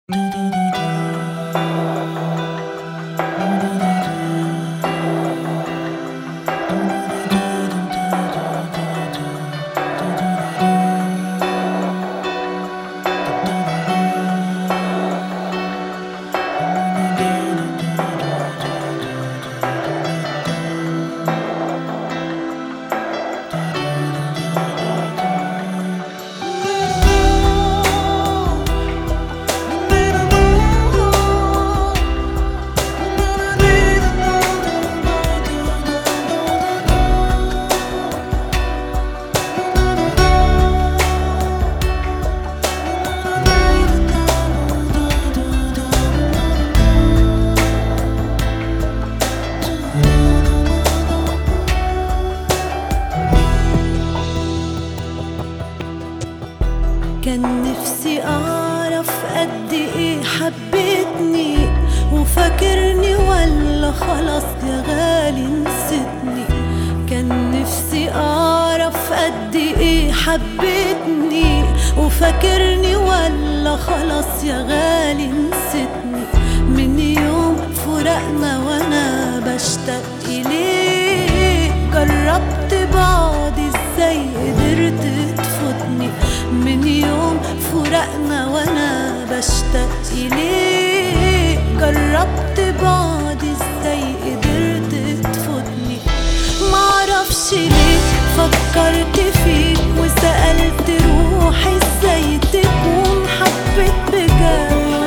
كان نفسي أعرف قد إيه حبيتني وفاكرني ولا خلاص يا غالي نسيتني كان نفسي أعرف قد إيه حبيتني وفاكرني ولا خلاص يا غالي نسيتني من يوم فراقنا وأنا بشتاق إليك جربت بعض إزاي قدرت تفوتني من يوم فراقنا وانا بشتاق اليك جربت بعض ازاي قدرت تفوتني معرفش ليه فكرت فيك وسألت روحي ازاي تكون حبيت بجد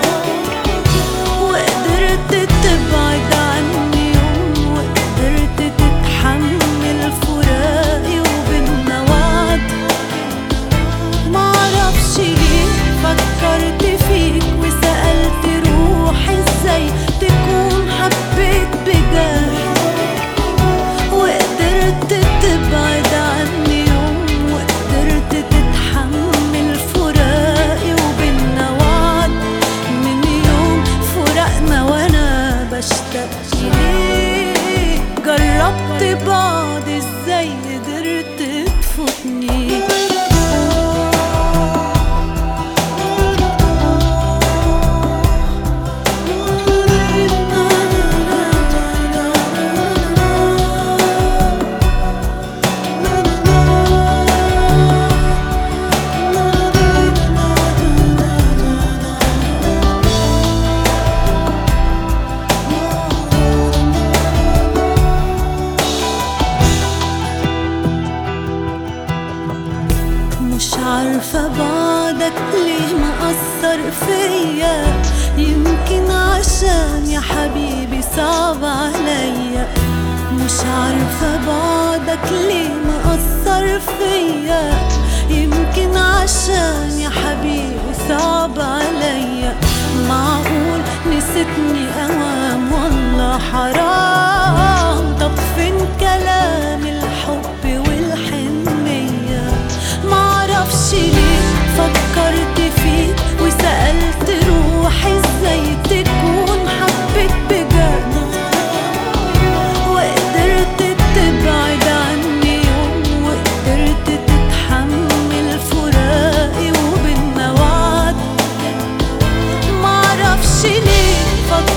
وقدرت تبعد عني يوم وقدرت تتحمل فراقي وبينا وعد معرفش ليه فكرت فيك وسألت روحي ازاي تكون حبيت بجد وقدرت تبعد عني يوم وقدرت تتحمل فراقي وبينا وعد من يوم فراقنا وانا بشتاق ليك جربت بعض ازاي قدرت تفوتني مش عارفة بعدك ليه مأثر فيا يمكن عشان يا حبيبي صعب عليا مش عارفة بعدك ليه مأثر فيا يمكن عشان يا حبيبي صعب عليا معقول نسيتني أوام والله حرام طب فين كلام الحب والحنية معرفش ليه فكرت فيك وسألت روحي ازاي تكون حبيت بجد وقدرت تبعد عني يوم وقدرت تتحمل فراقي وبينا وعد معرفش ليه فكرت